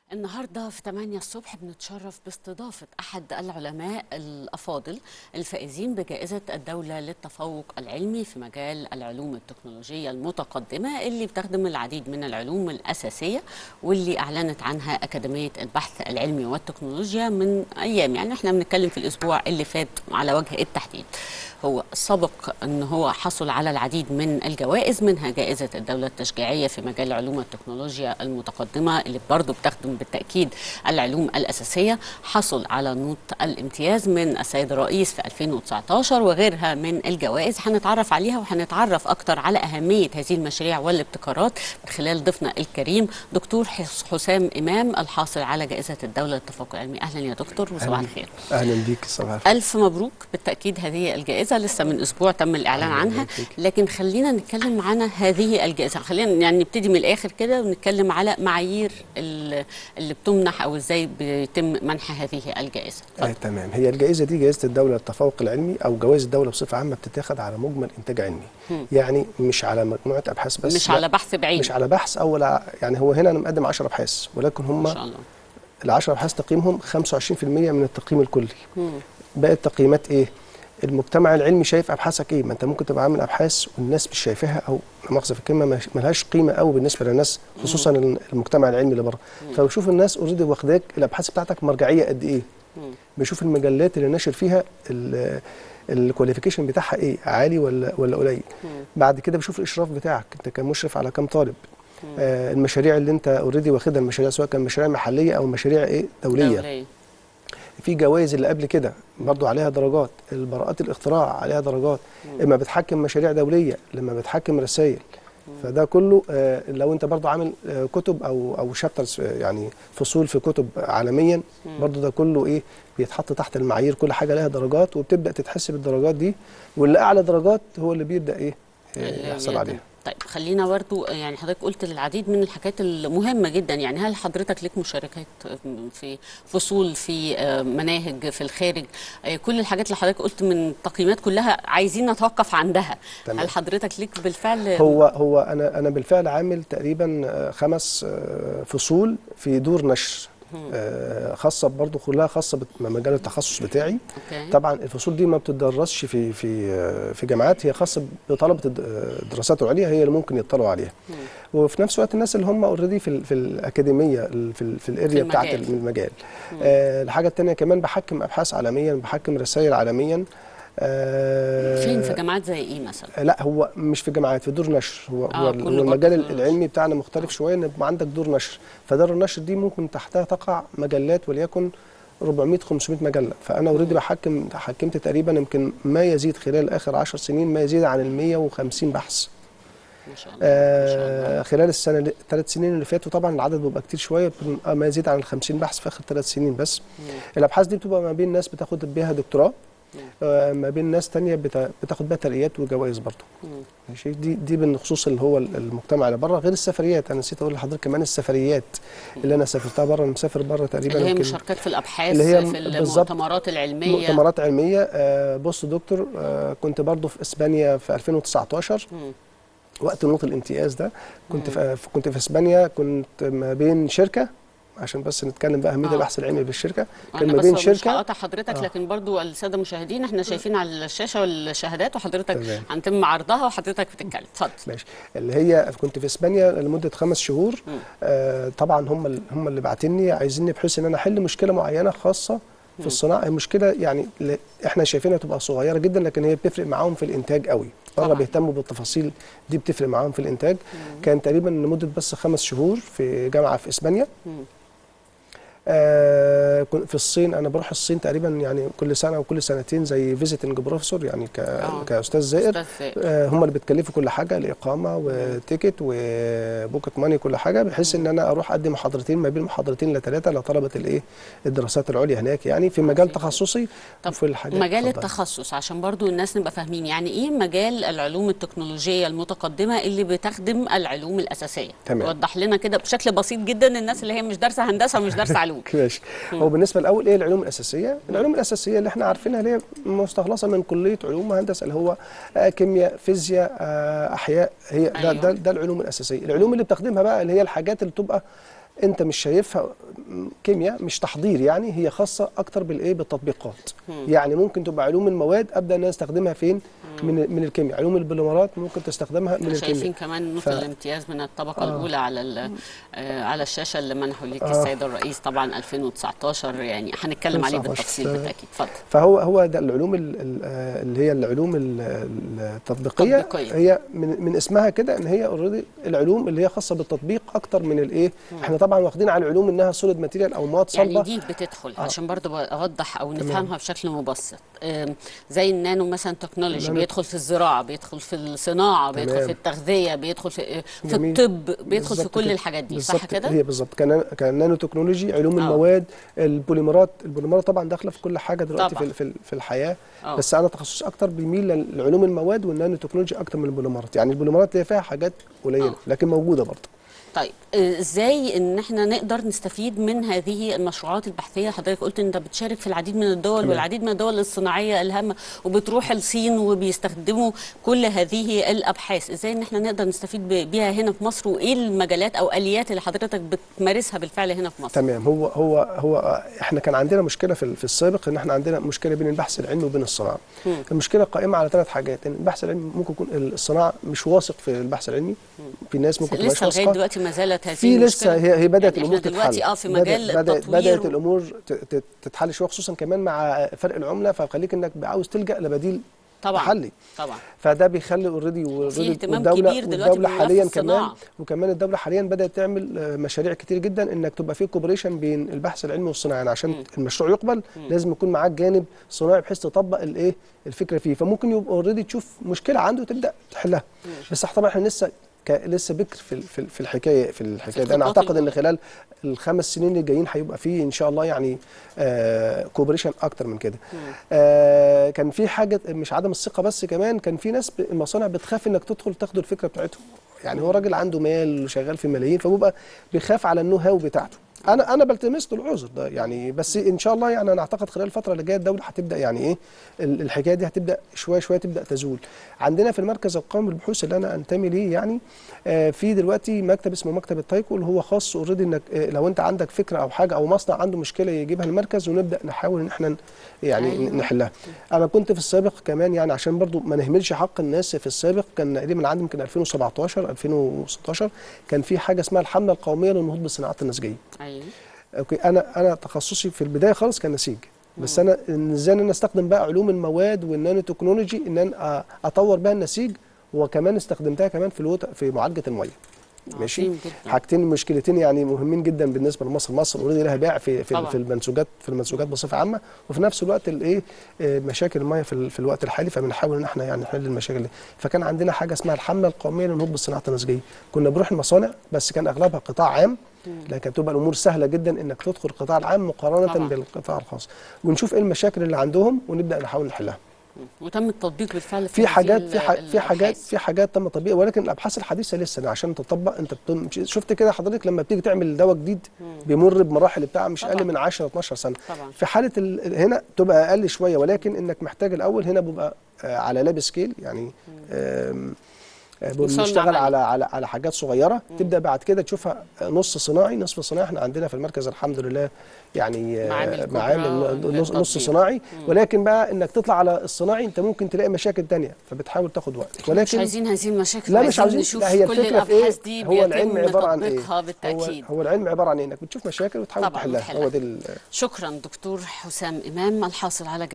النهارده في 8 الصبح بنتشرف باستضافه احد العلماء الافاضل الفائزين بجائزه الدوله للتفوق العلمي في مجال العلوم التكنولوجيه المتقدمه اللي بتخدم العديد من العلوم الاساسيه واللي اعلنت عنها اكاديميه البحث العلمي والتكنولوجيا من ايام يعني احنا بنتكلم في الاسبوع اللي فات على وجه التحديد. هو سبق ان هو حصل على العديد من الجوائز منها جائزه الدوله التشجيعيه في مجال علوم التكنولوجيا المتقدمه اللي برضه بتخدم بالتاكيد العلوم الاساسيه حصل على نوط الامتياز من السيد الرئيس في 2019 وغيرها من الجوائز هنتعرف عليها وهنتعرف اكتر على اهميه هذه المشاريع والابتكارات من خلال ضيفنا الكريم دكتور حسام امام الحاصل على جائزه الدوله للتفوق العلمي اهلا يا دكتور وصباح الخير اهلا بيك صباح الخير الف مبروك بالتاكيد هذه الجائزه لسه من اسبوع تم الاعلان عنها لكن خلينا نتكلم عن هذه الجائزه خلينا يعني نبتدي من الاخر كده ونتكلم على معايير اللي بتمنح او ازاي بيتم منح هذه الجائزه آه تمام هي الجائزه دي جائزه الدوله للتفوق العلمي او جوائز الدوله بصفه عامه بتتاخد على مجمل انتاج علمي م. يعني مش على مجموعه ابحاث بس مش على بحث بعيد مش على بحث او لا يعني هو هنا انا مقدم 10 ابحاث ولكن هم ما شاء الله ال 10 ابحاث تقييمهم 25% من التقييم الكلي باقي التقييمات ايه المجتمع العلمي شايف ابحاثك ايه ما انت ممكن تبقى عامل ابحاث والناس مش شايفاها او مؤاخذه في الكلمه ملهاش قيمه قوي بالنسبه للناس خصوصا المجتمع العلمي اللي بره فبشوف الناس اوريدي واخداك الابحاث بتاعتك مرجعيه قد ايه بشوف المجلات اللي ناشر فيها الكواليفيكيشن بتاعها ايه عالي ولا ولا قليل بعد كده بشوف الاشراف بتاعك انت كمشرف على كام طالب آه المشاريع اللي انت اوريدي واخدها المشاريع سواء كان مشاريع محليه او مشاريع ايه دوليه, دولية. في جوائز اللي قبل كده برضو عليها درجات البراءات الاختراع عليها درجات مم. اما بتحكم مشاريع دوليه لما بتحكم رسائل فده كله آه لو انت برضو عامل آه كتب او او شابترز يعني فصول في كتب عالميا مم. برضو ده كله ايه بيتحط تحت المعايير كل حاجه لها درجات وبتبدا تتحسب الدرجات دي واللي اعلى درجات هو اللي بيبدا ايه آه يحصل عليها طيب خلينا برضو يعني حضرتك قلت للعديد من الحاجات المهمه جدا يعني هل حضرتك ليك مشاركات في فصول في مناهج في الخارج كل الحاجات اللي حضرتك قلت من التقييمات كلها عايزين نتوقف عندها تمام. هل حضرتك ليك بالفعل هو هو انا انا بالفعل عامل تقريبا خمس فصول في دور نشر آه خاصه برضو كلها خاصه بمجال التخصص بتاعي أوكي. طبعا الفصول دي ما بتدرسش في في في جامعات هي خاصه بطلبه الدراسات العليا هي اللي ممكن يطلعوا عليها مم. وفي نفس الوقت الناس اللي هم اوريدي في ال في الاكاديميه في, ال في الاريا بتاعت المجال آه الحاجه الثانيه كمان بحكم ابحاث عالميا بحكم رسائل عالميا آه فين في جامعات زي ايه مثلا؟ لا هو مش في جامعات في دور نشر هو آه هو المجال العلمي بتاعنا مختلف شويه ان يبقى عندك دور نشر فدار النشر دي ممكن تحتها تقع مجلات وليكن 400 500 مجله فانا اوريدي بحكم حكمت تقريبا يمكن ما يزيد خلال اخر 10 سنين ما يزيد عن ال 150 بحث ما شاء الله. آه ما شاء الله. خلال السنه الثلاث سنين اللي فاتوا طبعا العدد بيبقى كتير شويه ما يزيد عن ال 50 بحث في اخر ثلاث سنين بس مم. الابحاث دي بتبقى ما بين ناس بتاخد بيها دكتوراه آه ما بين ناس تانية بتاخد بيها ترقيات وجوائز برضه ماشي دي دي بالخصوص اللي هو المجتمع اللي بره غير السفريات انا نسيت اقول لحضرتك كمان السفريات اللي انا سافرتها بره انا مسافر بره تقريبا اللي هي مشاركات في الابحاث اللي هي في المؤتمرات العلميه مؤتمرات علميه آه بص دكتور آه كنت برضه في اسبانيا في 2019 مم. وقت نوط الامتياز ده كنت في كنت في اسبانيا كنت ما بين شركه عشان بس نتكلم بقى اهميه آه. البحث العلمي بالشركه كان ما بين شركه مش هقاطع حضرتك آه. لكن برضو الساده المشاهدين احنا شايفين على الشاشه والشهادات وحضرتك تمام. هنتم عرضها وحضرتك بتتكلم اتفضل ماشي اللي هي كنت في اسبانيا لمده خمس شهور مم. آه طبعا هم ال- هم اللي باعتيني عايزيني بحيث ان انا احل مشكله معينه خاصه في الصناعه المشكله يعني ل- احنا شايفينها تبقى صغيره جدا لكن هي بتفرق معاهم في الانتاج قوي بره طبعاً. بيهتموا بالتفاصيل دي بتفرق معاهم في الانتاج كان تقريبا لمده بس خمس شهور في جامعه في اسبانيا مم. آه كن- في الصين انا بروح الصين تقريبا يعني كل سنه وكل سنتين زي فيزيتنج بروفيسور يعني ك آه. كاستاذ زائر أستاذ زائر. آه هم اللي بتكلفوا كل حاجه الاقامه وتيكت وبوكت ماني كل حاجه بحيث ان انا اروح ادي محاضرتين ما بين محاضرتين لثلاثه لطلبه الايه الدراسات العليا هناك يعني في مجال تخصصي طب وفي الحاجات مجال اتفضل. التخصص عشان برضو الناس نبقى فاهمين يعني ايه مجال العلوم التكنولوجيه المتقدمه اللي بتخدم العلوم الاساسيه تمام. وضح لنا كده بشكل بسيط جدا الناس اللي هي مش دارسه هندسه ومش دارسه علوم ماشي هو بالنسبه الاول ايه العلوم الاساسيه العلوم الاساسيه اللي احنا عارفينها اللي هي مستخلصه من كليه علوم وهندسه اللي هو آه، كيمياء فيزياء آه، احياء هي ده, أيوة. ده ده العلوم الاساسيه العلوم اللي بتخدمها بقى اللي هي الحاجات اللي بتبقى انت مش شايفها م- كيمياء مش تحضير يعني هي خاصه اكتر بالايه بالتطبيقات يعني ممكن تبقى علوم المواد ابدا ان انا استخدمها فين من من الكيمياء علوم البوليمرات ممكن تستخدمها من احنا شايفين الكيمياء كمان نقطة ف- الامتياز من الطبقة آه. الأولى على ال- آه، على الشاشة اللي منحوا ليك آه. السيد الرئيس طبعا 2019 يعني هنتكلم عليه 2019 بالتفصيل بالتأكيد اتفضل فهو هو ده العلوم ال- ال- آه، اللي هي العلوم ال- ال- التطبيقيه تطبيقية. هي من من اسمها كده ان هي اوريدي العلوم اللي هي خاصه بالتطبيق اكتر من الايه احنا طبعا واخدين على العلوم انها سوليد ماتيريال او مواد يعني صلبه دي بتدخل عشان برضو اوضح او نفهمها بشكل مبسط آم، زي النانو مثلا تكنولوجي النانو- بيدخل في الزراعه بيدخل في الصناعه بيدخل تمام. في التغذيه بيدخل في في جميل. الطب بيدخل في بالظبط كل كده. الحاجات دي صح بالظبط كده هي بالظبط كان كان نانو تكنولوجي علوم آه. المواد البوليمرات البوليمرات طبعا داخله في كل حاجه دلوقتي طبعاً. في في في الحياه آه. بس انا تخصصي اكتر بيميل لعلوم المواد والنانو تكنولوجي اكتر من البوليمرات يعني البوليمرات هي فيها حاجات قليله آه. لكن موجوده برضه طيب آه، ازاي ان احنا نقدر نستفيد من هذه المشروعات البحثيه حضرتك قلت ان انت بتشارك في العديد من الدول تمام. والعديد من الدول الصناعيه الهامه وبتروح الصين وبيستخدموا كل هذه الابحاث ازاي ان احنا نقدر نستفيد ب- بيها هنا في مصر وايه المجالات او اليات اللي حضرتك بتمارسها بالفعل هنا في مصر تمام هو هو هو احنا كان عندنا مشكله في في السابق ان احنا عندنا مشكله بين البحث العلمي وبين الصناعه المشكله قائمه على ثلاث حاجات ان البحث العلمي ممكن يكون الصناعه مش واثق في البحث العلمي في ناس ممكن تبقاش لسه لغايه واثقه دلوقتي ما زالت هذه في لسه المشكلة. هي هي بدات يعني الامور احنا دلوقتي تتحل اه في مجال بدأ بدأت, التطوير بدات الامور ت- ت- تتحل شويه خصوصا كمان مع فرق العمله فخليك انك عاوز تلجا لبديل طبعا محلي طبعا فده بيخلي اوريدي في اهتمام والدوله كبير دلوقتي والدوله بملف حاليا كمان الصناعة. وكمان الدوله حاليا بدات تعمل آه، مشاريع كتير جدا انك تبقى في كوبريشن بين البحث العلمي والصناعي يعني عشان المشروع يقبل لازم يكون معاك جانب صناعي بحيث تطبق الايه الفكره فيه فممكن يبقى اوريدي تشوف مشكله عنده وتبدا تحلها بس طبعا احنا لسه ك... لسه بكر في ال- في ال- في الحكايه في الحكايه دي انا الخطوات اعتقد ان الأولى. خلال الخمس سنين اللي جايين هيبقى فيه ان شاء الله يعني آه كوبريشن اكتر من كده آه كان في حاجه مش عدم الثقه بس كمان كان في ناس ب- المصانع بتخاف انك تدخل تاخد الفكره بتاعتهم يعني هو راجل عنده مال وشغال في ملايين فبيبقى بيخاف على النو هاو بتاعته انا انا بلتمس له العذر ده يعني بس ان شاء الله يعني انا اعتقد خلال الفتره اللي جايه الدوله هتبدا يعني ايه ال- الحكايه دي هتبدا شويه شويه تبدا تزول عندنا في المركز القومي للبحوث اللي انا انتمي ليه يعني آه في دلوقتي مكتب اسمه مكتب التايكو اللي هو خاص اوريدي انك آه لو انت عندك فكره او حاجه او مصنع عنده مشكله يجيبها المركز ونبدا نحاول ان احنا ن- يعني أيوة. أيوة. نحلها انا كنت في السابق كمان يعني عشان برضو ما نهملش حق الناس في السابق كان تقريبا عندي يمكن 2017 2016 كان في حاجه اسمها الحمله القوميه للنهوض بالصناعات النسيجيه ايوه اوكي انا انا تخصصي في البدايه خالص كان نسيج بس انا إن ازاي ان انا استخدم بقى علوم المواد والنانو تكنولوجي ان انا أ- اطور بها النسيج وكمان استخدمتها كمان في الوت... في معالجه الميه ماشي عظيم جدا. حاجتين مشكلتين يعني مهمين جدا بالنسبه لمصر مصر اوريدي لها باع في في, طبعاً. في المنسوجات في المنسوجات بصفه عامه وفي نفس الوقت الايه آه، مشاكل الميه في, ال- في الوقت الحالي فبنحاول ان احنا يعني نحل المشاكل دي فكان عندنا حاجه اسمها الحمله القوميه للنهوض بالصناعه النسيجيه كنا بنروح المصانع بس كان اغلبها قطاع عام لكن تبقى الامور سهله جدا انك تدخل القطاع العام مقارنه طبعاً. بالقطاع الخاص ونشوف ايه المشاكل اللي عندهم ونبدا نحاول نحلها وتم التطبيق بالفعل في هذه حاجات ال- في ح- في حاجات الأبحاث. في حاجات تم تطبيقها ولكن الابحاث الحديثه لسه أنا عشان تطبق انت بتم شفت كده حضرتك لما بتيجي تعمل دواء جديد بيمر بمراحل بتاع مش طبعاً. اقل من 10 12 سنه طبعاً. في حاله ال- هنا تبقى اقل شويه ولكن انك محتاج الاول هنا بيبقى آه، على لاب سكيل يعني آم، آه، وصلنا بنشتغل عالي. على على على حاجات صغيره تبدا بعد كده تشوفها نص صناعي نصف صناعي احنا عندنا في المركز الحمد لله يعني آه، معامل كبرى معامل نص, نص للتطبيق. صناعي ولكن بقى انك تطلع على الصناعي انت ممكن تلاقي مشاكل تانية فبتحاول تاخد وقت مش ولكن عايزين هذه المشاكل لا مش عاوزين نشوف لا هي كل الفكره في ايه الابحاث دي هو العلم بيتم عباره عن ايه تطبيقها هو, بالتاكيد هو العلم عباره عن ايه انك بتشوف مشاكل وتحاول طبعاً تحلها وتحلها. هو ده ال- شكرا دكتور حسام امام الحاصل على